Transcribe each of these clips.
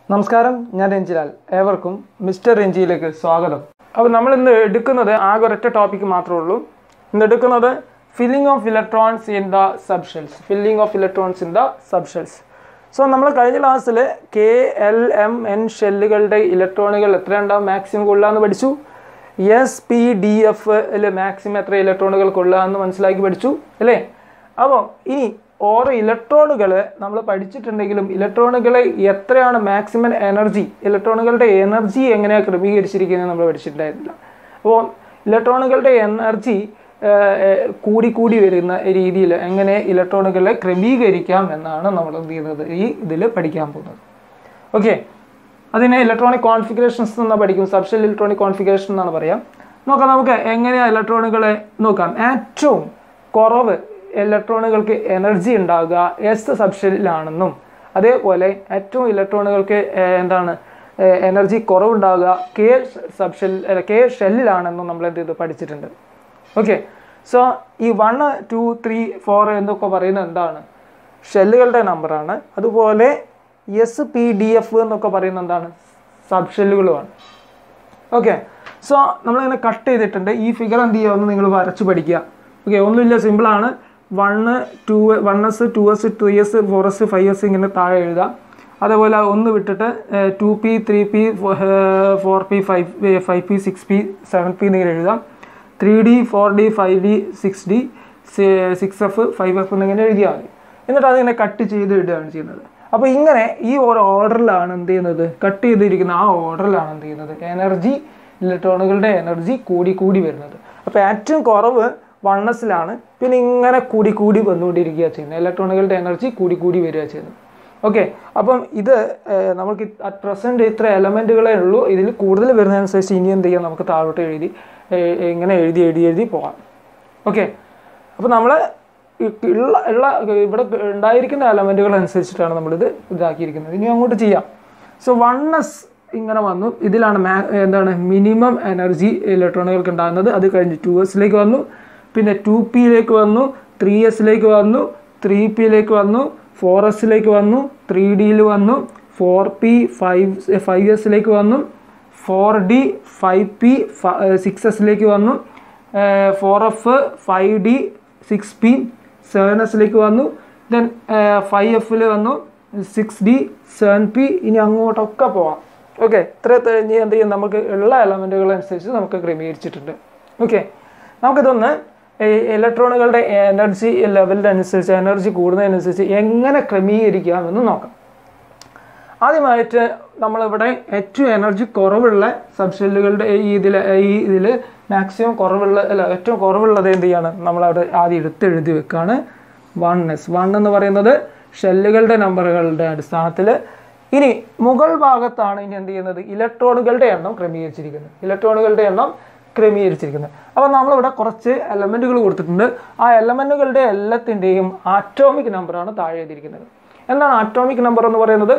നമസ്കാരം ഞാൻ രഞ്ജിലാൽ ഏവർക്കും മിസ്റ്റർ രഞ്ജിയിലേക്ക് സ്വാഗതം അപ്പോൾ നമ്മൾ ഇന്ന് എടുക്കുന്നത് ആകെ ഒരൊറ്റ ടോപ്പിക്ക് മാത്രമേ ഉള്ളൂ ഇന്ന് എടുക്കുന്നത് filling of electrons in the subshells filling of electrons in the subshells so നമ്മൾ കഴിഞ്ഞ ക്ലാസ്സിൽ കെ എൽ എം എൻ ഷെല്ലുകളുടെ ഇലക്ട്രോണുകൾ എത്ര ഉണ്ടാവും മാക്സിമം കൊള്ളാമെന്ന് പഠിച്ചു S P D F maximum എത്ര ഇലക്ട്രോണുകൾ കൊള്ളാമെന്ന് മനസ്സിലാക്കി പഠിച്ചു അല്ലേ അപ്പോൾ ഇനി ഓരോ ഇലക്ട്രോണുകൾ നമ്മൾ പഠിച്ചിട്ടുണ്ടെങ്കിലും ഇലക്ട്രോണുകളെ എത്രയാണ് മാക്സിമം എനർജി ഇലക്ട്രോണുകളുടെ എനർജി എങ്ങനെയാണ് ക്രമീകരിച്ചിരിക്കുന്നത് നമ്മൾ പഠിച്ചിട്ടുണ്ടായിരുന്നില്ല അപ്പോൾ ഇലക്ട്രോണുകളുടെ എനർജി കൂടി കൂടി വരുന്ന രീതിയിൽ എങ്ങനെ ഇലക്ട്രോണുകളെ ക്രമീകരിക്കാം എന്നാണ് നമ്മൾ എന്ത് ചെയ്യുന്നത് ഈ ഇതിൽ പഠിക്കാൻ പോകുന്നത് ഓക്കെ അതിനെ ഇലക്ട്രോണിക് കോൺഫിഗറേഷൻസ് എന്ന് പഠിക്കും സബ്ഷൽ ഇലക്ട്രോണിക് കോൺഫിഗറേഷൻ എന്നാണ് പറയാം നോക്കാം നമുക്ക് എങ്ങനെയാണ് ഇലക്ട്രോണുകളെ നോക്കാം ഏറ്റവും കുറവ് ഇലക്ട്രോണുകൾക്ക് എനർജി ഉണ്ടാകുക എസ് സബ്ഷെല്ലിലാണെന്നും അതേപോലെ ഏറ്റവും ഇലക്ട്രോണുകൾക്ക് എന്താണ് എനർജി കുറവുണ്ടാകുക കെ സബ്ഷെൽ കെ ഷെല്ലിലാണെന്നും നമ്മൾ എന്ത് ചെയ്തു പഠിച്ചിട്ടുണ്ട് ഓക്കെ സോ ഈ വൺ ടു ത്രീ ഫോർ എന്നൊക്കെ പറയുന്നത് എന്താണ് ഷെല്ലുകളുടെ നമ്പറാണ് അതുപോലെ എസ് പി ഡി എഫ് എന്നൊക്കെ പറയുന്നത് എന്താണ് സബ് ഷെല്ലുകളുമാണ് ഓക്കെ സോ നമ്മളിങ്ങനെ കട്ട് ചെയ്തിട്ടുണ്ട് ഈ ഫിഗർ എന്ത് ചെയ്യുക ഒന്ന് നിങ്ങൾ വരച്ച് പഠിക്കുക ഓക്കെ ഒന്നുമില്ല സിമ്പിളാണ് one two one S two S three S four S five S ഇങ്ങനെ താഴെ എഴുതാം അതേപോലെ ഒന്ന് വിട്ടിട്ട് two P three P four P five five P six P seven P എന്നിങ്ങനെ എഴുതാം three D four D five D six D six F five F എന്നിങ്ങനെ എഴുതിയാൽ മതി എന്നിട്ട് അതിങ്ങനെ കട്ട് ചെയ്ത് ഇടുകയാണ് ചെയ്യുന്നത് അപ്പോൾ ഇങ്ങനെ ഈ ഒരു ഓർഡറിലാണ് എന്ത് ചെയ്യുന്നത് കട്ട് ചെയ്തിരിക്കുന്ന ആ ഓർഡറിലാണ് എന്ത് ചെയ്യുന്നത് എനർജി ഇലക്ട്രോണുകളുടെ എനർജി കൂടി കൂടി വരുന്നത് അപ്പോൾ ഏറ്റവും കുറവ് വണ്ണസിലാണ് പിന്നെ ഇങ്ങനെ കൂടി കൂടി വന്നുകൊണ്ടിരിക്കുക ചെയ്യുന്നത് ഇലക്ട്രോണുകളുടെ എനർജി കൂടി കൂടി വരിക ചെയ്യുന്നത് ഓക്കെ അപ്പം ഇത് നമുക്ക് അറ്റ് പ്രസൻറ്റ് ഇത്ര എലമെൻറ്റുകളേ ഉള്ളൂ ഇതിൽ കൂടുതൽ വരുന്നതനുസരിച്ച് ഇനി എന്ത് ചെയ്യാം നമുക്ക് താഴോട്ട് എഴുതി ഇങ്ങനെ എഴുതി എഴുതി എഴുതി പോകാം ഓക്കെ അപ്പോൾ നമ്മൾ ഉള്ള ഉള്ള ഇവിടെ ഉണ്ടായിരിക്കുന്ന എലമെൻറ്റുകൾ അനുസരിച്ചിട്ടാണ് നമ്മളിത് ഇതാക്കിയിരിക്കുന്നത് ഇനി അങ്ങോട്ട് ചെയ്യാം സോ വണ്ണസ് ഇങ്ങനെ വന്നു ഇതിലാണ് മാ എന്താണ് മിനിമം എനർജി ഇലക്ട്രോണുകൾക്ക് ഉണ്ടാകുന്നത് അത് കഴിഞ്ഞ് ടു എസിലേക്ക് വന്നു പിന്നെ ടു പിയിലേക്ക് വന്നു ത്രീ എസിലേക്ക് വന്നു ത്രീ പിയിലേക്ക് വന്നു ഫോർ എസിലേക്ക് വന്നു ത്രീ ഡിയിൽ വന്നു ഫോർ പി ഫൈവ് ഫൈവ് എസിലേക്ക് വന്നു four D five P six എസിലേക്ക് വന്നു four F five D six P seven എസിലേക്ക് വന്നു ദെൻ ഫൈവ് എഫിൽ വന്നു സിക്സ് ഡി സെവൻ പി ഇനി അങ്ങോട്ടൊക്കെ പോവാം ഓക്കെ ഇത്ര ഇനി എന്ത് ചെയ്യും നമുക്ക് ഉള്ള എലമെൻറ്റുകൾ അനുസരിച്ച് നമുക്ക് ക്രമീകരിച്ചിട്ടുണ്ട് ഓക്കെ നമുക്കിതൊന്ന് ഇലക്ട്രോണുകളുടെ എനർജി ലെവലിൻ്റെ അനുസരിച്ച് എനർജി കൂടുന്നതിനനുസരിച്ച് എങ്ങനെ ക്രമീകരിക്കാമെന്ന് നോക്കാം ആദ്യമായിട്ട് നമ്മളിവിടെ ഏറ്റവും എനർജി കുറവുള്ള സബ്ഷെല്ലുകളുടെ ഈ ഇതിൽ ഈ ഇതിൽ മാക്സിമം കുറവുള്ള അല്ല ഏറ്റവും കുറവുള്ളത് എന്ത് ചെയ്യാണ് നമ്മളവിടെ ആദ്യം എടുത്ത് എഴുതി വെക്കുകയാണ് വൺ എസ് വൺ എന്ന് പറയുന്നത് ഷെല്ലുകളുടെ നമ്പറുകളുടെ അടിസ്ഥാനത്തിൽ ഇനി മുകൾ ഭാഗത്താണ് ഇനി എന്ത് ചെയ്യുന്നത് ഇലക്ട്രോണുകളുടെ എണ്ണം ക്രമീകരിച്ചിരിക്കുന്നത് ഇലക്ട്രോണുകളുടെ എണ്ണം ക്രമീകരിച്ചിരിക്കുന്നത് അപ്പോൾ നമ്മളിവിടെ കുറച്ച് എലമെൻറ്റുകൾ കൊടുത്തിട്ടുണ്ട് ആ എലമെൻറ്റുകളുടെ എല്ലാത്തിൻ്റെയും ആറ്റോമിക് നമ്പറാണ് താഴെ എഴുതിയിരിക്കുന്നത് എന്താണ് ആറ്റോമിക് നമ്പർ എന്ന് പറയുന്നത്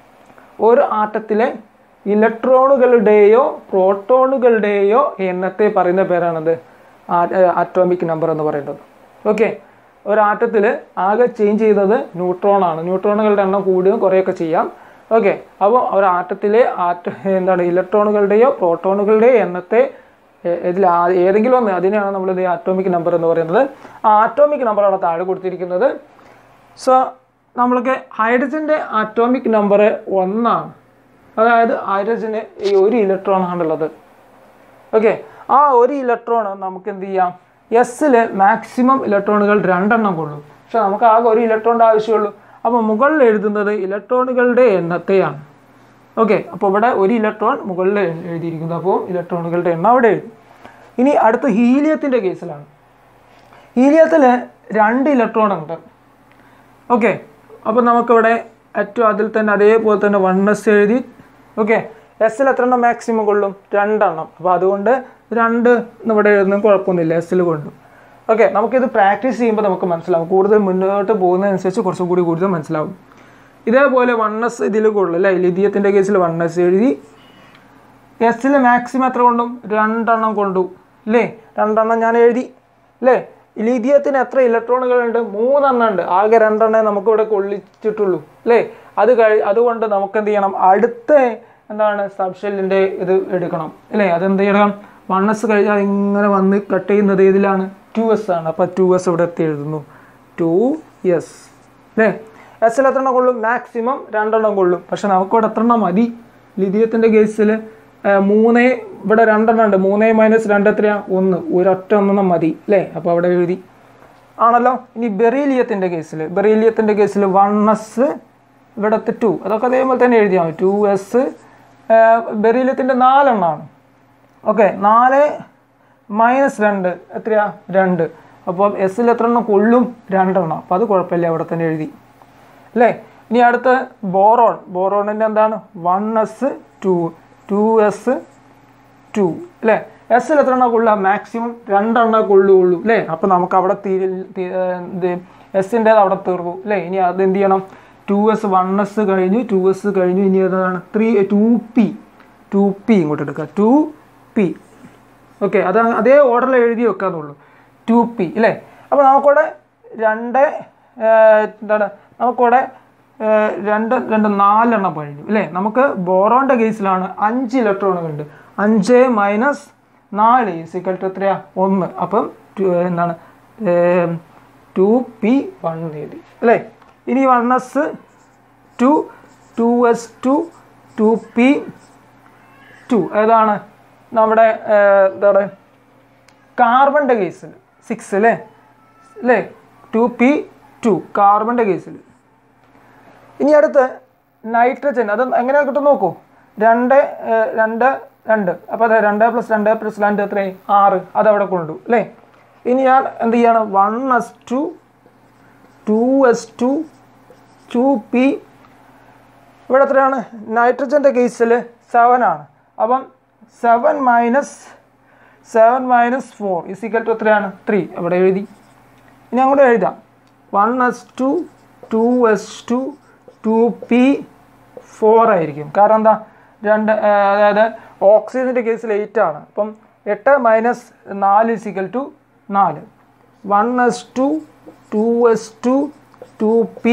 ഒരു ആറ്റത്തിലെ ഇലക്ട്രോണുകളുടെയോ പ്രോട്ടോണുകളുടെയോ എണ്ണത്തെ പറയുന്ന പേരാണത് ആറ്റോമിക് നമ്പർ എന്ന് പറയുന്നത് ഓക്കെ ഒരു ആറ്റത്തിൽ ആകെ ചേഞ്ച് ചെയ്യുന്നത് ന്യൂട്രോൺ ആണ് ന്യൂട്രോണുകളുടെ എണ്ണം കൂടുകയും കുറയൊക്കെ ചെയ്യാം ഓക്കെ അപ്പോൾ ഒരു ആറ്റത്തിലെ ആറ്റ എന്താണ് ഇലക്ട്രോണുകളുടെയോ പ്രോട്ടോണുകളുടെയോ എണ്ണത്തെ ഇതിൽ ഏതെങ്കിലും ഒന്ന് അതിനെയാണ് നമ്മളിത് ആറ്റോമിക് നമ്പർ എന്ന് പറയുന്നത് ആ ആറ്റോമിക് നമ്പറാണ് താഴെ കൊടുത്തിരിക്കുന്നത് സോ നമ്മൾക്ക് ഹൈഡ്രജൻ്റെ ആറ്റോമിക് നമ്പർ ഒന്നാണ് അതായത് ഹൈഡ്രജന് ഈ ഒരു ഇലക്ട്രോൺ ആണുള്ളത് ഓക്കെ ആ ഒരു ഇലക്ട്രോൺ നമുക്ക് എന്ത് ചെയ്യാം എസ്സിൽ മാക്സിമം ഇലക്ട്രോണുകൾ രണ്ടെണ്ണം കൊള്ളും പക്ഷെ നമുക്ക് ആകെ ഒരു ഇലക്ട്രോണിൻ്റെ ആവശ്യമുള്ളൂ അപ്പോൾ മുകളിൽ എഴുതുന്നത് ഇലക്ട്രോണുകളുടെ എണ്ണത്തെയാണ് ഓക്കെ അപ്പോൾ ഇവിടെ ഒരു ഇലക്ട്രോൺ മുകളിൽ എഴുതിയിരിക്കുന്നു അപ്പോൾ ഇലക്ട്രോണുകളുടെ എണ്ണം അവിടെ എഴുതി ഇനി അടുത്ത ഹീലിയത്തിൻ്റെ കേസിലാണ് ഹീലിയത്തിൽ രണ്ട് ഇലക്ട്രോൺ ഉണ്ട് ഓക്കെ അപ്പോൾ നമുക്കിവിടെ ഏറ്റവും അതിൽ തന്നെ അതേപോലെ തന്നെ വൺ എസ് എഴുതി ഓക്കെ എസ്സിൽ എത്ര എണ്ണം മാക്സിമം കൊള്ളും രണ്ടെണ്ണം അപ്പോൾ അതുകൊണ്ട് രണ്ട് ഇവിടെ എഴുതുന്നത് കുഴപ്പമൊന്നുമില്ല എസ്സിൽ കൊള്ളും ഓക്കെ നമുക്കിത് പ്രാക്ടീസ് ചെയ്യുമ്പോൾ നമുക്ക് മനസ്സിലാവും കൂടുതൽ മുന്നോട്ട് പോകുന്നതനുസരിച്ച് കുറച്ചും കൂടി കൂടുതൽ മനസ്സിലാവും ഇതേപോലെ വൺ എസ് ഇതിൽ കൊള്ളും അല്ലേ ലിഥിയത്തിൻ്റെ കേസിൽ വൺ എസ് എഴുതി എസ്സിൽ മാക്സിമം എത്ര കൊണ്ടും രണ്ടെണ്ണം കൊണ്ടു അല്ലേ രണ്ടെണ്ണം ഞാൻ എഴുതി അല്ലേ ലിഥിയത്തിന് എത്ര ഇലക്ട്രോണുകളുണ്ട് മൂന്നെണ്ണം ഉണ്ട് ആകെ രണ്ടെണ്ണേ നമുക്കിവിടെ കൊള്ളിച്ചിട്ടുള്ളൂ അല്ലേ അത് കഴി അതുകൊണ്ട് നമുക്ക് എന്ത് ചെയ്യണം അടുത്ത എന്താണ് സബ്ഷെല്ലിൻ്റെ ഇത് എടുക്കണം അല്ലേ അതെന്ത് ചെയ്യണം വൺ എസ് കഴിഞ്ഞാൽ ഇങ്ങനെ വന്ന് കട്ട് ചെയ്യുന്നത് ഏതിലാണ് ടു എസ് ആണ് അപ്പോൾ ടു എസ് ഇവിടെ എത്തി എഴുതുന്നു ടു എസ് അല്ലേ എസിൽ എത്ര എണ്ണം കൊള്ളും മാക്സിമം രണ്ടെണ്ണം കൊള്ളും പക്ഷെ നമുക്കിവിടെ എത്ര എണ്ണം മതി ലിഥിയത്തിൻ്റെ കേസിൽ മൂന്നേ ഇവിടെ രണ്ടെണ്ണം ഉണ്ട് മൂന്നേ മൈനസ് രണ്ട് എത്രയാ ഒന്ന് ഒരൊറ്റ ഒന്നെണ്ണം മതി അല്ലേ അപ്പോൾ അവിടെ എഴുതി ആണല്ലോ ഇനി ബെറീലിയത്തിൻ്റെ കേസിൽ ബെറീലിയത്തിൻ്റെ കേസിൽ വൺ എസ് ഇവിടുത്തെ ടു അതൊക്കെ അതേപോലെ തന്നെ എഴുതിയാൽ മതി ടു എസ് ബെറീലിയത്തിൻ്റെ നാലെണ്ണമാണ് ഓക്കെ നാല് മൈനസ് രണ്ട് എത്രയാ രണ്ട് അപ്പോൾ എസ്സിൽ എത്ര എണ്ണം കൊള്ളും രണ്ടെണ്ണം അപ്പോൾ അത് കുഴപ്പമില്ല അവിടെ തന്നെ എഴുതി അല്ലേ ഇനി അടുത്ത ബോറോൺ ബോറോണിൻ്റെ എന്താണ് one S two two S two അല്ലേ എസ്സിൽ എത്ര എണ്ണം കൊള്ളുക മാക്സിമം രണ്ടെണ്ണം കൊള്ളുകയുള്ളൂ അല്ലേ അപ്പോൾ നമുക്ക് അവിടെ തീരെ ഇത് എസിൻ്റേത് അവിടെ തീർന്നു അല്ലേ ഇനി അത് എന്ത് ചെയ്യണം ടു എസ് വൺ എസ് കഴിഞ്ഞു ടു എസ് കഴിഞ്ഞു ഇനി ഏതാണ് three two P two P ഇങ്ങോട്ട് എടുക്കുക ടു പി ഓക്കെ അത് അതേ ഓർഡറിൽ എഴുതി വെക്കാന്നുള്ളൂ ടു പി അല്ലേ അപ്പോൾ നമുക്കിവിടെ രണ്ട് ഏർ, എന്താണ് നമുക്കിവിടെ ഏർ, രണ്ട് രണ്ട് നാലെണ്ണം കഴിഞ്ഞു അല്ലേ നമുക്ക് ബോറോൻ്റെ കേസിലാണ് അഞ്ച് ഇലക്ട്രോണുകൾ ഉണ്ട് അഞ്ച് മൈനസ് നാല് ഈസിക്കൽ ടു എത്രയാ ഒന്ന് അപ്പം ടു- എന്താണ് ടു പി വൺ എഴുതി അല്ലേ ഇനി one S two two S two two P two ഏതാണ് നമ്മുടെ ഏർ, എന്താണ് കാർബണിൻ്റെ കേസിൽ സിക്സ് അല്ലേ അല്ലേ ടു പി ടു കാർബണിൻ്റെ കേസിൽ ഇനി അടുത്ത് നൈട്രജൻ അത് എങ്ങനെയാണ് കിട്ടും നോക്കൂ രണ്ട് ഏർ, രണ്ട് രണ്ട് അപ്പോൾ അതെ രണ്ട് പ്ലസ് രണ്ട് പ്ലസ് രണ്ട് എത്രയായി ആറ് അതവിടെ കൊണ്ടു അല്ലേ ഇനി ഞാൻ എന്ത് ചെയ്യണം one S two two S two two P ഇവിടെ എത്രയാണ് നൈട്രജൻ്റെ കേസിൽ സെവൻ ആണ് അപ്പം seven minus seven minus four is equal to എത്രയാണ് ത്രീ അവിടെ എഴുതി ഇനി അങ്ങോട്ട് എഴുതാം one S two two S two two P four ആയിരിക്കും കാരണം എന്താ രണ്ട് ആ, അതായത് ഓക്സിജൻ്റെ കേസിൽ എയ്റ്റ് ആണ് അപ്പം എട്ട് മൈനസ് നാല് ഇസിക്കൽ ടു നാല് one S two two S two two P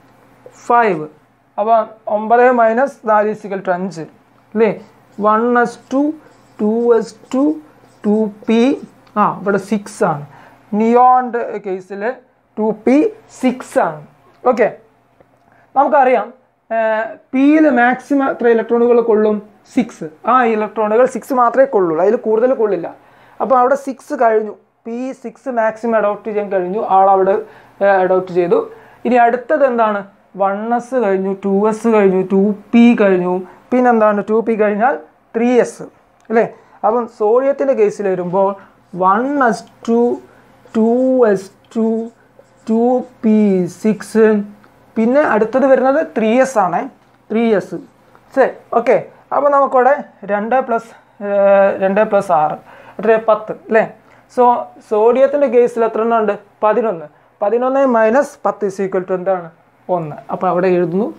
five അപ്പോൾ ഒമ്പത് മൈനസ് നാല് ഇസിക്കൽ ടു അഞ്ച് അല്ലേ one S two two S two two P ആ ഇവിടെ സിക്സ് ആണ് നിയോണ്ട് കേസിൽ ടു പി സിക്സ് ആണ് ഓക്കെ നമുക്കറിയാം പിയിൽ മാക്സിമം എത്ര ഇലക്ട്രോണുകൾ കൊള്ളും സിക്സ് ആ ഇലക്ട്രോണുകൾ സിക്സ് മാത്രമേ കൊള്ളുള്ളൂ അതിൽ കൂടുതൽ കൊള്ളില്ല അപ്പോൾ അവിടെ സിക്സ് കഴിഞ്ഞു പി സിക്സ് മാക്സിമം അഡോപ്റ്റ് ചെയ്യാൻ കഴിഞ്ഞു ആൾ അവിടെ അഡോപ്റ്റ് ചെയ്തു ഇനി അടുത്തത് എന്താണ് വൺ എസ് കഴിഞ്ഞു ടു എസ് കഴിഞ്ഞു ടു പി കഴിഞ്ഞു പിന്നെന്താണ് ടു പി കഴിഞ്ഞാൽ ത്രീ എസ് അല്ലേ അപ്പം സോഡിയത്തിൻ്റെ കേസിൽ വരുമ്പോൾ one S two two S two two P six പിന്നെ അടുത്തത് വരുന്നത് ത്രീ എസ് ആണ് ത്രീ എസ് ശരി ഓക്കെ അപ്പോൾ നമുക്കിവിടെ രണ്ട് പ്ലസ് രണ്ട് പ്ലസ് ആറ് എത്ര പത്ത് അല്ലേ സോ സോഡിയത്തിൻ്റെ കേസിൽ എത്ര എണ്ണം ഉണ്ട് പതിനൊന്ന് പതിനൊന്ന് മൈനസ് പത്ത് ഇസ് ഈക്വൽ ടു എന്താണ് ഒന്ന് അപ്പോൾ അവിടെ എഴുതുന്നു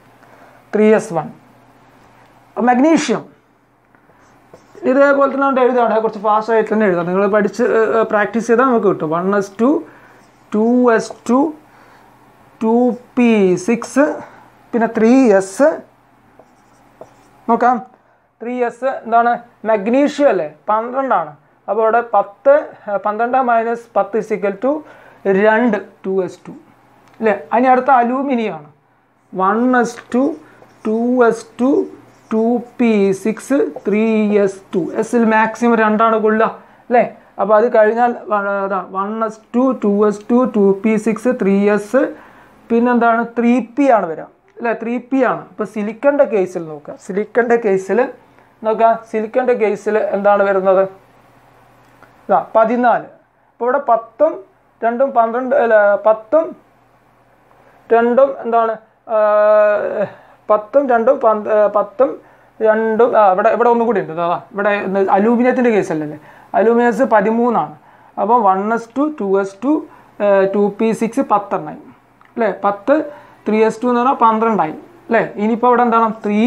ത്രീ എസ് വൺ മഗ്നീഷ്യം ഇതേപോലെ തന്നെ ഉണ്ട് എഴുതാണ് കുറച്ച് ഫാസ്റ്റ് ആയിട്ട് തന്നെ എഴുതാം നിങ്ങൾ പഠിച്ച് പ്രാക്ടീസ് ചെയ്താൽ നമുക്ക് കിട്ടും one S two two S two two P six പിന്നെ ത്രീ എസ് നോക്കാം ത്രീ എസ് എന്താണ് മഗ്നീഷ്യം അല്ലേ പന്ത്രണ്ടാണ് അപ്പോൾ ഇവിടെ പത്ത് ഏർ, പന്ത്രണ്ട് മൈനസ് പത്ത് ഇസിക്കൽ ടു രണ്ട് ടു എസ് ടു അല്ലേ അതിന് അടുത്ത അലൂമിനിയാണ് one S two two S two two P six three S two എസിൽ മാക്സിമം രണ്ടാണ് കൊള്ളുക അല്ലേ അപ്പോൾ അത് കഴിഞ്ഞാൽ one S two two S two two P six three S പിന്നെന്താണ് ത്രീ പി ആണ് വരിക അല്ലേ ത്രീ പി ആണ് ഇപ്പോൾ സിലിക്കൻ്റെ കേസിൽ നോക്കുക സിലിക്കൻ്റെ കേസിൽ നോക്കുക സിലിക്കൻ്റെ കേസിൽ എന്താണ് വരുന്നത് ഇതാ പതിനാല് അപ്പോൾ ഇവിടെ പത്തും രണ്ടും പന്ത്രണ്ട് അല്ല പത്തും രണ്ടും എന്താണ് ആ, പത്തും രണ്ടും പന്ത് ആ, പത്തും രണ്ടും ആ, ഇവിടെ ഇവിടെ ഒന്നും കൂടി ഉണ്ട് അതാ ഇവിടെ അലൂമിനിയത്തിൻ്റെ കേസല്ലേ അലൂമിനിയസ് പതിമൂന്നാണ് അപ്പോൾ one S two two S two two P six പത്തെണ്ണായി അല്ലേ പത്ത് ത്രീ എസ് ടു എന്ന് പറഞ്ഞാൽ പന്ത്രണ്ടായി അല്ലേ ഇനിയിപ്പോൾ ഇവിടെ എന്താണ് ത്രീ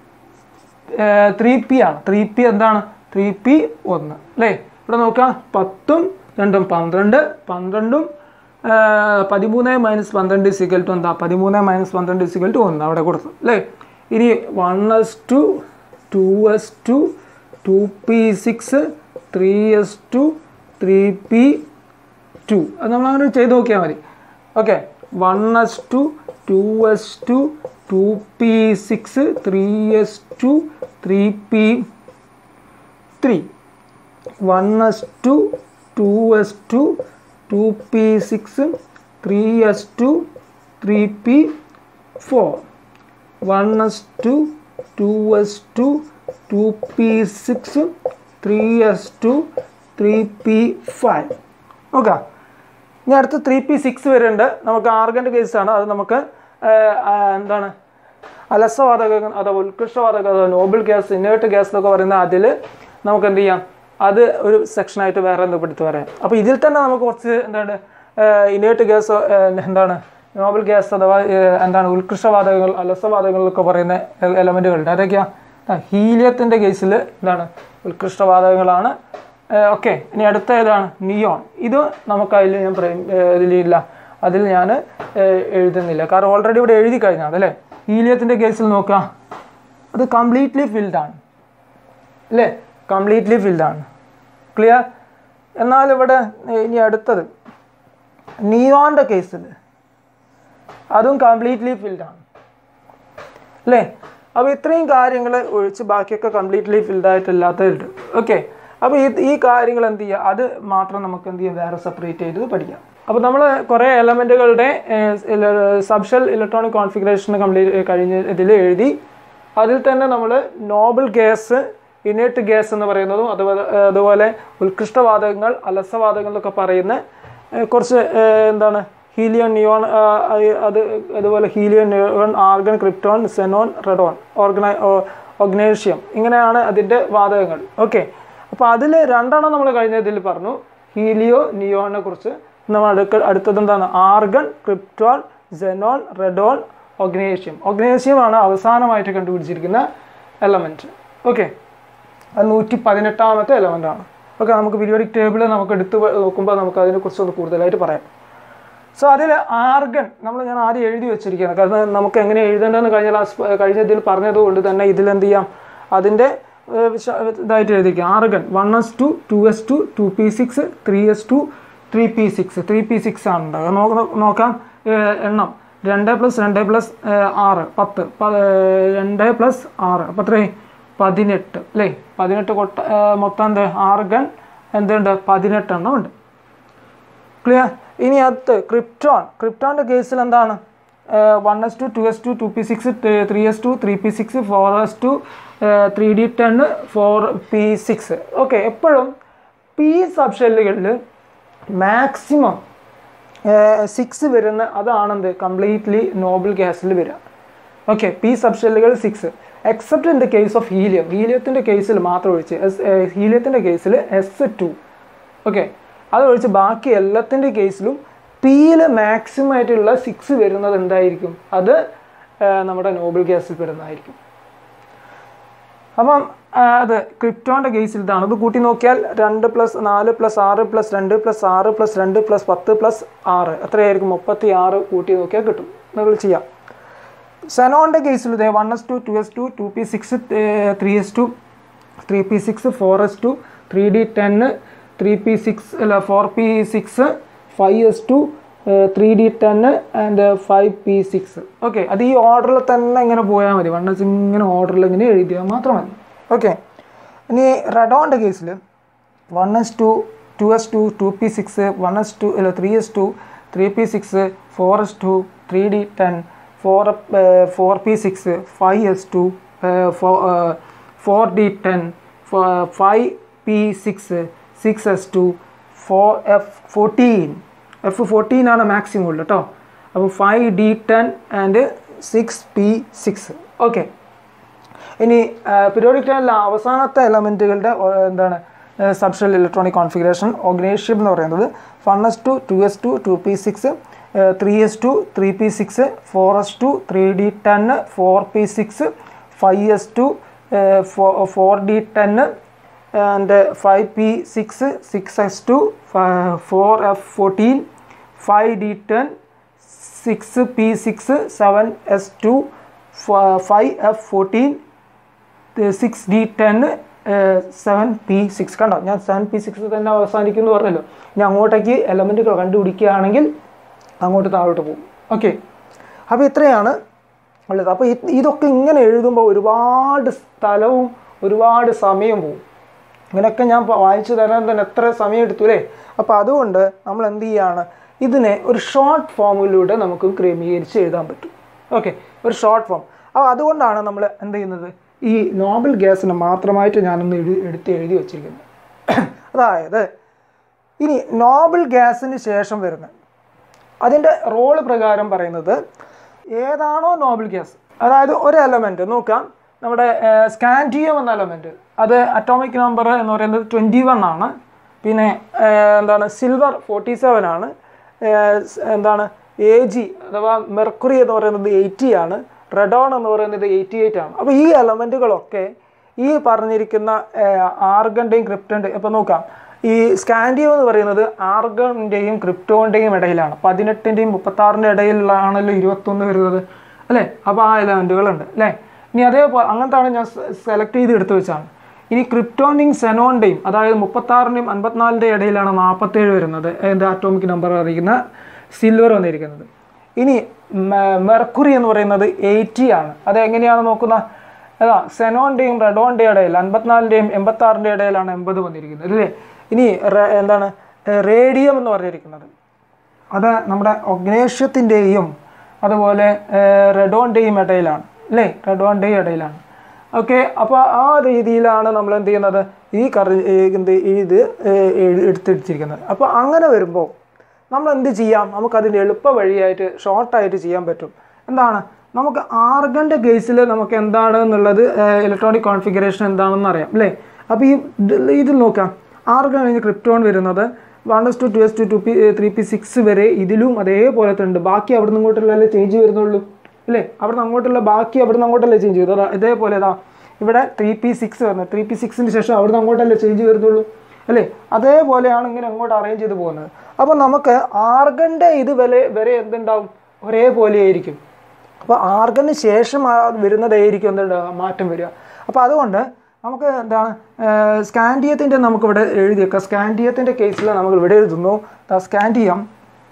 ത്രീ പി ആണ് ത്രീ പി എന്താണ് ത്രീ പി ഒന്ന് അല്ലേ ഇവിടെ നോക്കാം പത്തും രണ്ടും പന്ത്രണ്ട് പന്ത്രണ്ടും പതിമൂന്ന് മൈനസ് പന്ത്രണ്ട് ഇസിക്കൽ ടു എന്താ പതിമൂന്ന് മൈനസ് പന്ത്രണ്ട് ഇസിക്കൽ ടു ഒന്ന് അവിടെ കൊടുത്തു അല്ലേ ഇനി one S two two S two two P six three S two three P two അത് നമ്മൾ അങ്ങനെ ചെയ്ത് നോക്കിയാൽ മതി okay one S two two S two two P six three S two three P three one S two two S two two P six three S two three P four one S two two S two two P six three S two three P five okay ഇനി അടുത്ത് three P six വരുന്നുണ്ട് നമുക്ക് ആർഗൻ്റെ കേസാണ് അത് നമുക്ക് എന്താണ് അലസവാതകം അഥവാ ഉത്കൃഷ്ടവാതകം അഥവാ നോബിൾ ഗ്യാസ് ഇനേർട്ട് ഗ്യാസ് എന്നൊക്കെ പറയുന്ന അതിൽ നമുക്ക് എന്ത് ചെയ്യാം അത് ഒരു സെക്ഷനായിട്ട് വേറെ എന്ത് എടുത്ത് പറയാം അപ്പോൾ ഇതിൽ തന്നെ നമുക്ക് കുറച്ച് എന്താണ് ഇനേർട്ട് ഗ്യാസ് എന്താണ് നോബൽ ഗ്യാസ് അഥവാ എന്താണ് ഉത്കൃഷ്ടവാതകങ്ങൾ അലസവാതകങ്ങൾ ഒക്കെ പറയുന്ന എലമെൻറ്റുകളുണ്ട് അതൊക്കെയാണ് ഹീലിയത്തിൻ്റെ കേസിൽ എന്താണ് ഉത്കൃഷ്ടവാതകങ്ങളാണ് ഓക്കെ ഇനി അടുത്ത ഏതാണ് നിയോൺ ഇത് നമുക്ക് അതിൽ ഞാൻ ഇതിലില്ല അതിൽ ഞാൻ എഴുതുന്നില്ല കാരണം ഓൾറെഡി ഇവിടെ എഴുതി കഴിഞ്ഞാൽ അല്ലേ ഹീലിയത്തിൻ്റെ കേസിൽ നോക്കാം അത് കംപ്ലീറ്റ്ലി ഫിൽഡാണ് അല്ലേ കംപ്ലീറ്റ്ലി ഫിൽഡാണ് ക്ലിയർ എന്നാൽ ഇവിടെ ഇനി അടുത്തത് നിയോൻ്റെ കേസിൽ അതും കംപ്ലീറ്റ്ലി ഫിൽഡാണ് അല്ലേ അപ്പോൾ ഇത്രയും കാര്യങ്ങൾ ഒഴിച്ച് ബാക്കിയൊക്കെ കംപ്ലീറ്റ്ലി ഫിൽഡായിട്ടില്ലാത്തതുണ്ട് ഓക്കെ അപ്പോൾ ഈ ഈ കാര്യങ്ങൾ എന്ത് ചെയ്യുക അത് മാത്രം നമുക്ക് എന്ത് ചെയ്യാം വേറെ സെപ്പറേറ്റ് ചെയ്ത് പഠിക്കാം അപ്പോൾ നമ്മൾ കുറേ എലമെൻറ്റുകളുടെ സബ്ഷൽ ഇലക്ട്രോണിക് കോൺഫിഗറേഷൻ കംപ്ലീറ്റ് കഴിഞ്ഞ ഇതിൽ എഴുതി അതിൽ തന്നെ നമ്മൾ നോബിൾ ഗ്യാസ് ഇനേർട്ട് ഗ്യാസ് എന്ന് പറയുന്നതും അതുപോലെ അതുപോലെ ഉത്കൃഷ്ടവാതകങ്ങൾ അലസവാതകങ്ങൾ എന്നൊക്കെ പറയുന്ന കുറച്ച് എന്താണ് ഹീലിയൻ നിയോൺ അത് അതുപോലെ helium neon argon krypton xenon radon ഓർഗനൈ ഓഗ്നേഷ്യം ഇങ്ങനെയാണ് അതിൻ്റെ വാതകങ്ങൾ ഓക്കെ അപ്പോൾ അതിൽ രണ്ടെണ്ണം നമ്മൾ കഴിഞ്ഞതിൽ പറഞ്ഞു ഹീലിയോ നിയോണിനെ കുറിച്ച് നമ്മൾ അടുക്ക അടുത്തത് എന്താണ് ആർഗൺ ക്രിപ്റ്റോൺ സെനോൺ റെഡോൺ ഒഗ്നേഷ്യം ഒഗ്നേഷ്യമാണ് അവസാനമായിട്ട് കണ്ടുപിടിച്ചിരിക്കുന്ന എലമെൻറ്റ് ഓക്കെ അത് നൂറ്റി പതിനെട്ടാമത്തെ എലമെൻ്റാണ് ഓക്കെ നമുക്ക് പീരിയോഡിക് ടേബിൾ നമുക്ക് എടുത്ത് നോക്കുമ്പോൾ നമുക്ക് അതിനെക്കുറിച്ച് ഒന്ന് കൂടുതലായിട്ട് പറയാം സോ അതിൽ ആർഗൺ നമ്മൾ ഞാൻ ആദ്യം എഴുതി വെച്ചിരിക്കുകയാണ് കാരണം നമുക്ക് എങ്ങനെ എഴുതേണ്ടതെന്ന് കഴിഞ്ഞ ക്ലാസ് കഴിഞ്ഞ ഇതിൽ പറഞ്ഞത് കൊണ്ട് തന്നെ ഇതിൽ എന്ത് ചെയ്യാം അതിൻ്റെ ഇതായിട്ട് എഴുതിക്കുക argon one S two two S two two P six three S two three P six three P six ആണ് ഉണ്ടാകുക നോക്കാം എണ്ണം രണ്ട് പ്ലസ് രണ്ട് പ്ലസ് ആറ് പത്ത് രണ്ട് പ്ലസ് ആറ് അപ്പോൾ എത്രയും പതിനെട്ട് അല്ലേ പതിനെട്ട് കൊട്ട മൊത്തം എന്ത് ആർഗൺ എന്തുണ്ട് പതിനെട്ടെണ്ണം ഉണ്ട് ക്ലിയർ ഇനി അടുത്ത് ക്രിപ്റ്റോൺ ക്രിപ്റ്റോണിൻ്റെ കേസിൽ എന്താണ് one S two two S two two P six three S two three P six four S two three D ten four P six okay എപ്പോഴും പി സബ്ഷെല്ലുകളിൽ മാക്സിമം സിക്സ് വരുന്ന അതാണെന്ത് കംപ്ലീറ്റ്ലി നോബിൾ ഗ്യാസിൽ വരിക okay P സബ്ഷെല്ലുകൾ six except in the case of helium ഹീലിയത്തിൻ്റെ കേസിൽ മാത്രം ഒഴിച്ച് എസ് ഹീലിയത്തിൻ്റെ കേസിൽ എസ് ടു ഓക്കെ അതൊഴിച്ച് ബാക്കി എല്ലാത്തിൻ്റെ കേസിലും പിയിൽ മാക്സിമം ആയിട്ടുള്ള സിക്സ് വരുന്നത് എന്തായിരിക്കും അത് നമ്മുടെ നോബിൾ ഗ്യാസിൽ വരുന്നതായിരിക്കും അപ്പം അത് ക്രിപ്റ്റോൻ്റെ കേസിൽ ഇതാണ് ഇത് കൂട്ടി നോക്കിയാൽ രണ്ട് പ്ലസ് നാല് പ്ലസ് ആറ് പ്ലസ് രണ്ട് പ്ലസ് ആറ് പ്ലസ് രണ്ട് പ്ലസ് പത്ത് പ്ലസ് ആറ് എത്രയായിരിക്കും മുപ്പത്തി ആറ് കൂട്ടി നോക്കിയാൽ കിട്ടും നിങ്ങൾ ചെയ്യാം സെനോൻ്റെ കേസിൽ ഇതേ one S two two S two two P six three S two three P six four S two three D ten three P six അല്ല four P six five S two three D ten and five P six okay അത് ഈ ഓർഡറിൽ തന്നെ ഇങ്ങനെ പോയാൽ മതി one S ഇങ്ങനെ ഓർഡറിൽ ഇങ്ങനെ എഴുതിയാൽ മാത്രം മതി ഓക്കെ ഇനി റെഡോൻ്റെ കേസിൽ one S two two S two two P six one S two അല്ല three S two three P six four S two three D ten four four P six five S two four D ten five P six six S two four F fourteen F fourteen ആണ് maximum ഉള്ളു കേട്ടോ അപ്പോൾ five D ten and six P six okay ഇനി periodic ടൈമിലെ അവസാനത്തെ എലമെൻറ്റുകളുടെ എന്താണ് subshell electronic configuration ഓഗ്നേഷ്യം എന്ന് പറയുന്നത് one S two two S two two P six three S two three P six four S two three D ten four P six five S two four D ten and five P six six S two four F fourteen five D ten six P six seven S two five F fourteen six D ten seven P six കണ്ടോ ഞാൻ seven P six തന്നെ അവസാനിക്കുന്നു പറഞ്ഞല്ലോ ഇനി അങ്ങോട്ടേക്ക് എലമെൻറ്റുകൾ കണ്ടുപിടിക്കുകയാണെങ്കിൽ അങ്ങോട്ട് താഴോട്ട് പോകും ഓക്കെ അപ്പോൾ ഇത്രയാണ് ഉള്ളത് അപ്പോൾ ഇത് ഇതൊക്കെ ഇങ്ങനെ എഴുതുമ്പോൾ ഒരുപാട് സ്ഥലവും ഒരുപാട് സമയവും പോകും ഇങ്ങനെയൊക്കെ ഞാൻ പ- വായിച്ചു തരാൻ തന്നെ എത്ര സമയം എടുത്തു അല്ലേ അപ്പോൾ അതുകൊണ്ട് നമ്മൾ എന്ത് ചെയ്യാണ് ഇതിനെ ഒരു ഷോർട്ട് ഫോമിലൂടെ നമുക്ക് ക്രമീകരിച്ച് എഴുതാൻ പറ്റും ഓക്കെ ഒരു ഷോർട്ട് ഫോം അപ്പോൾ അതുകൊണ്ടാണ് നമ്മൾ എന്ത് ചെയ്യുന്നത് ഈ നോബൽ ഗ്യാസിന് മാത്രമായിട്ട് ഞാനൊന്ന് എഴുതി എടുത്ത് എഴുതി വച്ചിരിക്കുന്നത് അതായത് ഇനി നോബൽ ഗ്യാസിന് ശേഷം വരുന്ന അതിൻ്റെ റോള് പ്രകാരം പറയുന്നത് ഏതാണോ നോബൽ ഗ്യാസ് അതായത് ഒരു എലമെൻറ്റ് നോക്കാം നമ്മുടെ സ്കാൻഡിയം എന്ന എലമെൻറ്റ് അത് അറ്റോമിക് നമ്പർ എന്ന് പറയുന്നത് ട്വൻറ്റി വൺ ആണ് പിന്നെ ഏഹ്, എന്താണ് സിൽവർ ഫോർട്ടി സെവൻ ആണ് ഏഹ്, സ് എന്താണ് എ ജി അഥവാ മെർക്കുറി എന്ന് പറയുന്നത് എയ്റ്റി ആണ് റെഡോൺ എന്ന് പറയുന്നത് എയ്റ്റി എയ്റ്റ് ആണ് അപ്പോൾ ഈ എലമെൻറ്റുകളൊക്കെ ഈ പറഞ്ഞിരിക്കുന്ന ആർഗൻ്റെയും ക്രിപ്റ്റൻ്റെയും ഇപ്പോൾ നോക്കാം ഈ സ്കാൻഡിയം എന്ന് പറയുന്നത് ആർഗണിൻ്റെയും ക്രിപ്റ്റോണിൻ്റെയും ഇടയിലാണ് പതിനെട്ടിൻ്റെയും മുപ്പത്താറിൻ്റെ ഇടയിലാണല്ലോ ഇരുപത്തൊന്ന് വരുന്നത് അല്ലേ അപ്പോൾ ആ എലമെൻറ്റുകളുണ്ട് അല്ലേ ഇനി അതേപോലെ അങ്ങനത്താണ് ഞാൻ സെലക്ട് ചെയ്ത് എടുത്തു വെച്ചാണ് ഇനി ക്രിപ്റ്റോണിൻ്റെയും സെനോണിൻ്റെയും അതായത് മുപ്പത്താറിൻ്റെയും അൻപത്തിനാലിൻ്റെയും ഇടയിലാണ് നാൽപ്പത്തേഴ് വരുന്നത് എൻ്റെ ആറ്റോമിക് നമ്പർ അറിയിക്കുന്ന സിൽവർ വന്നിരിക്കുന്നത് ഇനി മെർക്കുറി എന്ന് പറയുന്നത് എയ്റ്റി ആണ് അത് എങ്ങനെയാണ് നോക്കുന്ന അതാ സെനോണിൻ്റെയും റെഡോണിൻ്റെയും ഇടയിൽ അൻപത്തിനാലിൻ്റെയും എൺപത്താറിൻ്റെ ഇടയിലാണ് എൺപത് വന്നിരിക്കുന്നത് അല്ലേ ഇനി റെ- എന്താണ് റേഡിയം എന്ന് പറഞ്ഞിരിക്കുന്നത് അത് നമ്മുടെ ഒഗ്നേഷ്യത്തിൻ്റെയും അതുപോലെ റെഡോണിൻ്റെയും ഇടയിലാണ് അല്ലേ റെഡോണിൻ്റെയും ഇടയിലാണ് ഓക്കെ അപ്പോൾ ആ രീതിയിലാണ് നമ്മൾ എന്ത് ചെയ്യുന്നത് ഈ കറി ഈ എന്ത് ഇത് ഏഹ് എഴു- എടുത്തിരിക്കുന്നത് അപ്പോൾ അങ്ങനെ വരുമ്പോൾ നമ്മൾ എന്ത് ചെയ്യാം നമുക്കതിൻ്റെ എളുപ്പ വഴിയായിട്ട് ഷോർട്ടായിട്ട് ചെയ്യാൻ പറ്റും എന്താണ് നമുക്ക് ആർഗൻ്റെ കേസിൽ നമുക്ക് എന്താണ് എന്നുള്ളത് ഇലക്ട്രോണിക് കോൺഫിഗറേഷൻ എന്താണെന്ന് അറിയാം അല്ലേ അപ്പോൾ ഈ ഇത് ഇതിൽ നോക്കാം ആർഗൺ കഴിഞ്ഞ് ക്രിപ്റ്റോൺ വരുന്നത് one S two two S two two P three P six വരെ ഇതിലും അതേപോലെ തന്നെ ഉണ്ട് ബാക്കി അവിടെ നിന്ന് ഇങ്ങോട്ടുള്ള ചേഞ്ച് വരുന്നുള്ളൂ അല്ലേ അവിടെ നിന്ന് അങ്ങോട്ടുള്ള ബാക്കി അവിടെ നിന്ന് അങ്ങോട്ടല്ലേ ചേഞ്ച് ചെയ്തു അതാ ഇതേപോലെ ഇതാ ഇവിടെ ത്രീ പി സിക്സ് വരുന്നത് ത്രീ പി സിക്സിന് ശേഷം അവിടെ നിന്ന് അങ്ങോട്ടല്ലേ ചേഞ്ച് വരുന്നുള്ളൂ അല്ലേ അതേപോലെയാണ് ഇങ്ങനെ അങ്ങോട്ട് അറേഞ്ച് ചെയ്ത് പോകുന്നത് അപ്പോൾ നമുക്ക് ആർഗൻ്റെ ഇത് വരെ വരെ എന്തുണ്ടാവും ഒരേപോലെ ആയിരിക്കും അപ്പോൾ ആർഗന് ശേഷം ആ വരുന്നതായിരിക്കും എന്തുണ്ടാവുക മാറ്റം വരിക അപ്പോൾ അതുകൊണ്ട് നമുക്ക് എന്താണ് സ്കാൻഡിയത്തിൻ്റെ നമുക്കിവിടെ എഴുതിയേക്കാം സ്കാൻഡിയത്തിൻ്റെ കേസിൽ നമുക്ക് ഇവിടെ എഴുതുന്നു സ്കാൻഡിയം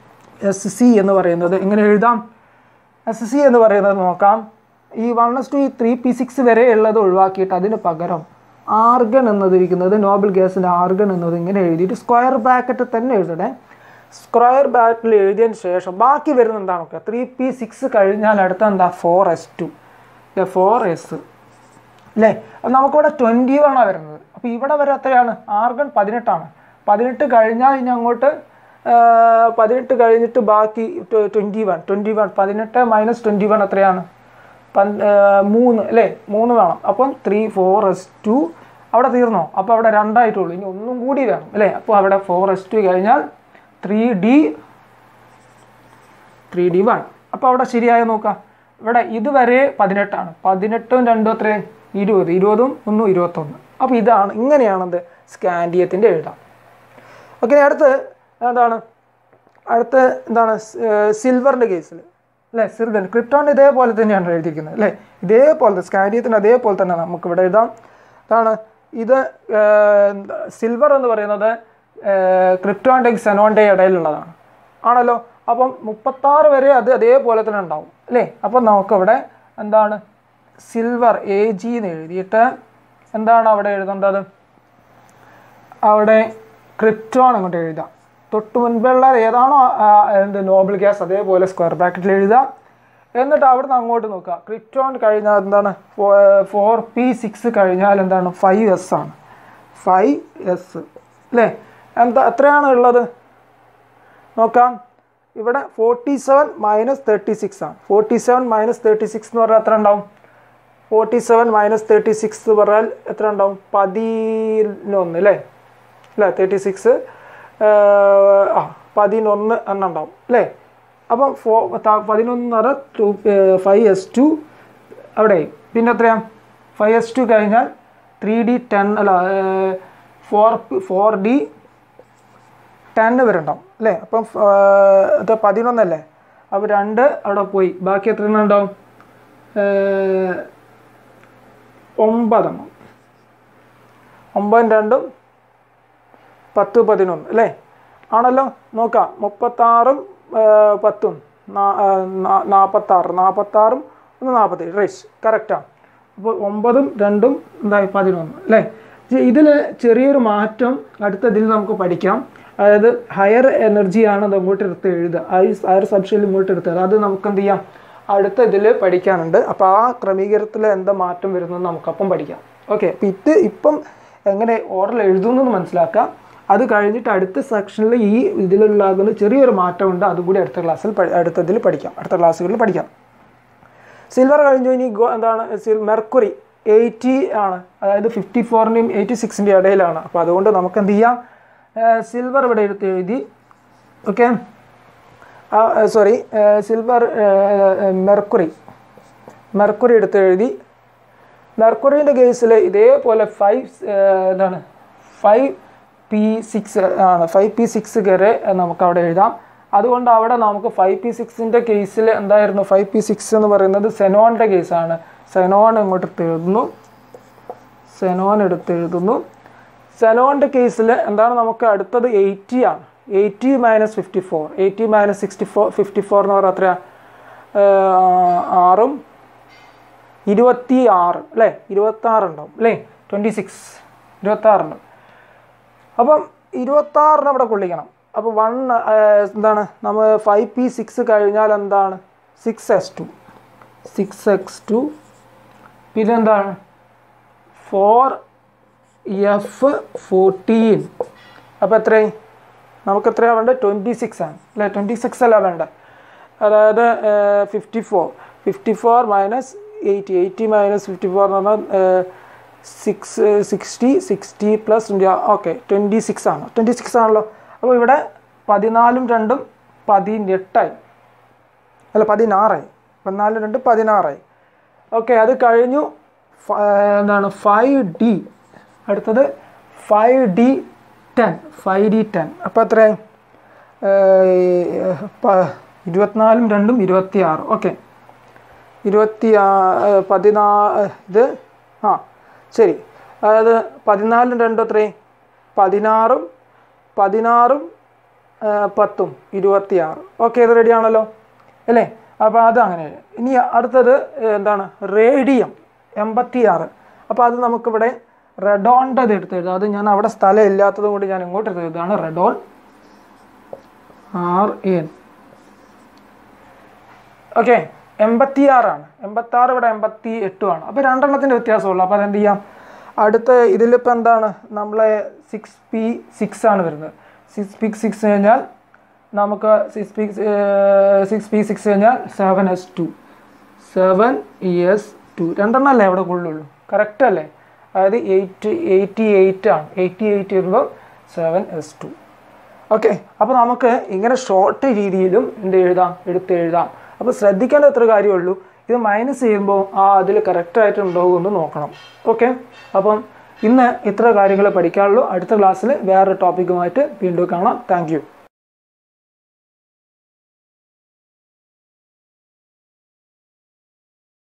എസ് സി എന്ന് പറയുന്നത് എങ്ങനെ എഴുതാം എസ് സി എന്ന് പറയുന്നത് നോക്കാം ഈ വൺ എസ് ടു ഈ ത്രീ പി സിക്സ് വരെ ഉള്ളത് ഒഴിവാക്കിയിട്ട് അതിന് പകരം ആർഗൺ എന്നതിരിക്കുന്നത് നോബൽ ഗ്യാസിൻ്റെ ആർഗൺ എന്നത് ഇങ്ങനെ എഴുതിയിട്ട് സ്ക്വയർ ബ്രാക്കറ്റ് തന്നെ എഴുതണേ സ്ക്വയർ ബ്രാക്കറ്റിൽ എഴുതിയതിന് ശേഷം ബാക്കി വരുന്ന എന്താണ് നോക്കുക ത്രീ പി സിക്സ് കഴിഞ്ഞാൽ അടുത്ത എന്താ ഫോർ എസ് ടു അല്ലെ ഫോർ എസ് അല്ലേ അപ്പം നമുക്കിവിടെ ട്വൻറ്റി വൺ ആണ് വരുന്നത് അപ്പോൾ ഇവിടെ വരെ എത്രയാണ് ആർഗൺ പതിനെട്ടാണ് പതിനെട്ട് കഴിഞ്ഞാൽ ഇനി അങ്ങോട്ട് ആ, പതിനെട്ട് കഴിഞ്ഞിട്ട് ബാക്കി ട്വൻറ്റി വൺ ട്വൻറ്റി വൺ പതിനെട്ട് മൈനസ് ട്വൻറ്റി വൺ എത്രയാണ് പന്ത് ആ, മൂന്ന് അല്ലേ മൂന്ന് വേണം അപ്പം ത്രീ ഫോർ എസ് ടു അവിടെ തീർന്നോ അപ്പോൾ അവിടെ രണ്ടായിട്ടുള്ളൂ ഇനി ഒന്നും കൂടി വേണം അല്ലേ അപ്പോൾ അവിടെ ഫോർ എസ് ടു കഴിഞ്ഞാൽ three D three D one അപ്പോൾ അവിടെ ശരിയായ നോക്കാം ഇവിടെ ഇതുവരെ പതിനെട്ടാണ് പതിനെട്ടും രണ്ടും എത്രയും ഇരുപത് ഇരുപതും ഒന്നും ഇരുപത്തൊന്ന് അപ്പോൾ ഇതാണ് ഇങ്ങനെയാണത് സ്കാൻഡിയത്തിൻ്റെ എഴുതാം ഓക്കെ ഇനി അടുത്ത് എന്താണ് അടുത്ത് എന്താണ് സിൽവറിൻ്റെ കേസിൽ അല്ലേ സിൽവർ ക്രിപ്റ്റോൺ ഇതേപോലെ തന്നെയാണ് എഴുതിയിരിക്കുന്നത് അല്ലേ ഇതേപോലെ സ്കാൻഡിയത്തിന് അതേപോലെ തന്നെ നമുക്ക് ഇവിടെ എഴുതാം അതാണ് ഇത് സിൽവർ എന്ന് പറയുന്നത് ക്രിപ്റ്റോൻ്റെയും സെനോൻ്റെ ഇടയിലുള്ളതാണ് ആണല്ലോ അപ്പം മുപ്പത്താറ് വരെ അത് അതേപോലെ തന്നെ ഉണ്ടാവും അല്ലേ അപ്പം നമുക്കിവിടെ എന്താണ് സിൽവർ എ ജി എന്ന് എഴുതിയിട്ട് എന്താണ് അവിടെ എഴുതേണ്ടത് അവിടെ ക്രിപ്റ്റോൺ അങ്ങോട്ട് എഴുതാം തൊട്ട് മുൻപുള്ള ഏതാണോ ആ, എന്ത് നോബിൾ ഗ്യാസ് അതേപോലെ സ്ക്വയർ ബ്രാക്കറ്റിൽ എഴുതാം എന്നിട്ട് അവിടുന്ന് അങ്ങോട്ട് നോക്കുക ക്രിപ്റ്റോൺ കഴിഞ്ഞാൽ എന്താണ് ഫോർ പി സിക്സ് കഴിഞ്ഞാൽ എന്താണ് ഫൈവ് എസ് ആണ് ഫൈവ് എസ് അല്ലേ എന്താ എത്രയാണ് ഉള്ളത് നോക്കാം ഇവിടെ forty seven minus thirty six ആണ് forty seven minus thirty six എന്ന് പറഞ്ഞാൽ എത്ര ഉണ്ടാവും forty seven minus thirty six എന്ന് പറഞ്ഞാൽ എത്ര ഉണ്ടാവും പതിനൊന്ന് അല്ലേ അല്ലേ തേർട്ടി സിക്സ് ആ പതിനൊന്ന് എണ്ണം ഉണ്ടാവും അല്ലേ അപ്പം ഫോ ത- പതിനൊന്ന് എന്ന് പറഞ്ഞാൽ ടു ഫൈവ് എസ് ടു അവിടെ പിന്നെ എത്രയാണ് ഫൈവ് എസ് ടു കഴിഞ്ഞാൽ ത്രീ ഡി ടെൻ അല്ല ഫോർ ഫോർ ഡി ടെന്ന് വരുന്നുണ്ടാവും അല്ലേ അപ്പം ഇത് പതിനൊന്നല്ലേ അപ്പോൾ രണ്ട് അവിടെ പോയി ബാക്കി എത്ര എണ്ണം ഉണ്ടാവും ഏർ, ഒമ്പതെണ്ണം ഒമ്പതും രണ്ടും പത്ത് പതിനൊന്ന് അല്ലേ ആണല്ലോ നോക്കാം മുപ്പത്താറും ഏർ, പത്തും നാ- ഏർ, നാ- നാൽപ്പത്താറ് നാൽപ്പത്താറും ഒന്ന് നാൽപ്പത്തേഴ് റൈസ് കറക്റ്റാണ് അപ്പോൾ ഒമ്പതും രണ്ടും എന്തായി പതിനൊന്ന് അല്ലേ ഇതിൽ ചെറിയൊരു മാറ്റം അടുത്തതിൽ നമുക്ക് പഠിക്കാം അതായത് ഹയർ എനർജിയാണ് അത് ഇങ്ങോട്ട് എടുത്ത് എഴുതുക ഹയർ സബ്ഷനിൽ ഇങ്ങോട്ട് എടുത്തത് അത് നമുക്ക് എന്ത് ചെയ്യാം അടുത്ത ഇതിൽ പഠിക്കാനുണ്ട് അപ്പോൾ ആ ക്രമീകരണത്തിൽ എന്താ മാറ്റം വരുന്നത് നമുക്കപ്പം പഠിക്കാം ഓക്കെ അപ്പം ഇത് ഇപ്പം എങ്ങനെ ഓർഡർ എഴുതുന്നു മനസ്സിലാക്കാം അത് കഴിഞ്ഞിട്ട് അടുത്ത സെക്ഷനിൽ ഈ ഇതിലുണ്ടാകുന്ന ചെറിയൊരു മാറ്റമുണ്ട് അതും കൂടി അടുത്ത ക്ലാസ്സിൽ പഠി- അടുത്തതിൽ പഠിക്കാം അടുത്ത ക്ലാസ്സുകളിൽ പഠിക്കാം സിൽവർ കഴിഞ്ഞു ഇനി ഗോ എന്താണ് സിൽ മെർക്കുറി എയ്റ്റി ആണ് അതായത് ഫിഫ്റ്റി ഫോറിൻ്റെയും എയ്റ്റി സിക്സിൻ്റെയും ഇടയിലാണ് അപ്പോൾ അതുകൊണ്ട് നമുക്ക് എന്ത് ചെയ്യാം സിൽവർ ഇവിടെ എടുത്ത് എഴുതി okay sorry silver mercury mercury എടുത്ത് എഴുതി മെർക്കുറിൻ്റെ കേസിൽ ഇതേപോലെ ഫൈവ് എന്താണ് ഫൈവ് പി സിക്സ് ആണ് ഫൈവ് പി സിക്സ് കയറി നമുക്ക് അവിടെ എഴുതാം അതുകൊണ്ട് അവിടെ നമുക്ക് ഫൈവ് പി സിക്സിൻ്റെ കേസിൽ എന്തായിരുന്നു ഫൈവ് പി സിക്സ് എന്ന് പറയുന്നത് സെനോണിൻ്റെ കേസാണ് സെനോൺ ഇങ്ങോട്ട് എടുത്ത് എഴുതുന്നു സെനോൺ എടുത്ത് എഴുതുന്നു സെനോണിൻ്റെ കേസിൽ എന്താണ് നമുക്ക് അടുത്തത് എയ്റ്റി ആണ് eighty minus fifty four eighty minus sixty four fifty four എന്ന് പറഞ്ഞാൽ എത്രയാണ് ആറും ഇരുപത്തി ആറ് അല്ലേ ഇരുപത്താറ് ഉണ്ടാവും അല്ലേ ട്വൻറ്റി സിക്സ് ഇരുപത്താറുണ്ട് അപ്പം ഇരുപത്താറിന് അവിടെ കൊള്ളിക്കണം അപ്പോൾ വൺ എന്താണ് നമ്മൾ ഫൈവ് പി സിക്സ് കഴിഞ്ഞാൽ എന്താണ് six S two six X two പിന്നെ എന്താണ് ഫോർ എഫ് ഫോർട്ടീൻ അപ്പോൾ എത്രയായി നമുക്ക് എത്രയാണ് വേണ്ടത് ട്വൻറ്റി സിക്സ് ആണ് അല്ലേ ട്വൻറ്റി സിക്സ് അല്ല വേണ്ടത് അതായത് fifty four fifty four minus eighty eighty minus fifty four എന്ന് പറഞ്ഞാൽ six sixty sixty plus twenty okay twenty six ആണ് ട്വൻറ്റി സിക്സ് ആണല്ലോ അപ്പോൾ ഇവിടെ പതിനാലും രണ്ടും പതിനെട്ടായി അല്ല പതിനാറായി പതിനാലും രണ്ട് പതിനാറായി ഓക്കെ അത് കഴിഞ്ഞു ഫ- എന്താണ് ഫൈവ് ഡി അടുത്തത് five D ten five D ten അപ്പോൾ എത്രയായി ഏർ, പ- ഇരുപത്തിനാലും രണ്ടും ഇരുപത്തി ആറ് ഓക്കെ ഇരുപത്തി ആ- പതിനാ ഇത് ആ ശരി അതായത് പതിനാലും രണ്ടും എത്രയും പതിനാറും പതിനാറും ആ, പത്തും ഇരുപത്തിയാറ് ഓക്കെ ഇത് റെഡിയാണല്ലോ അല്ലേ അപ്പോൾ അത് അങ്ങനെ ഇനി അടുത്തത് എന്താണ് റേഡിയം എൺപത്തി ആറ് അപ്പോൾ അത് നമുക്കിവിടെ റെഡോണിൻ്റെ എടുത്ത് എഴുതാം അത് ഞാൻ അവിടെ സ്ഥലം ഇല്ലാത്തത് കൊണ്ട് ഞാൻ ഇങ്ങോട്ട് എടുത്ത് എഴുതുകയാണ് റെഡോൺ ആർ എൻ ഓക്കെ എൺപത്തി ആറാണ് എൺപത്തി ആറ് ഇവിടെ എൺപത്തി എട്ടുമാണ് അപ്പോൾ രണ്ടെണ്ണത്തിൻ്റെ വ്യത്യാസമുള്ളൂ അപ്പോൾ അതെന്ത് ചെയ്യാം അടുത്ത ഇതിലിപ്പോൾ എന്താണ് നമ്മളെ സിക്സ് പി സിക്സ് ആണ് വരുന്നത് സിക്സ് പി സിക്സ് കഴിഞ്ഞാൽ നമുക്ക് six P six P six കഴിഞ്ഞാൽ seven S two seven S two രണ്ടെണ്ണം അല്ലേ അവിടെ കൊള്ളുള്ളൂ കറക്റ്റ് അല്ലേ അതായത് എയ്റ്റ് എയ്റ്റി എയ്റ്റ് ആണ് എയ്റ്റി എയ്റ്റ് വരുമ്പോൾ സെവൻ എസ് ടു ഓക്കെ അപ്പോൾ നമുക്ക് ഇങ്ങനെ ഷോർട്ട് രീതിയിലും എന്ത് എഴുതാം എടുത്ത് എഴുതാം അപ്പോൾ ശ്രദ്ധിക്കേണ്ട എത്ര കാര്യമുള്ളൂ ഇത് മൈനസ് ചെയ്യുമ്പോൾ ആ അതിൽ കറക്റ്റായിട്ട് ഉണ്ടാവുമെന്ന് നോക്കണം ഓക്കെ അപ്പം ഇന്ന് ഇത്ര കാര്യങ്ങൾ പഠിക്കാനുള്ളൂ അടുത്ത ക്ലാസ്സിൽ വേറൊരു ടോപ്പിക്കുമായിട്ട് വീണ്ടും കാണാം താങ്ക്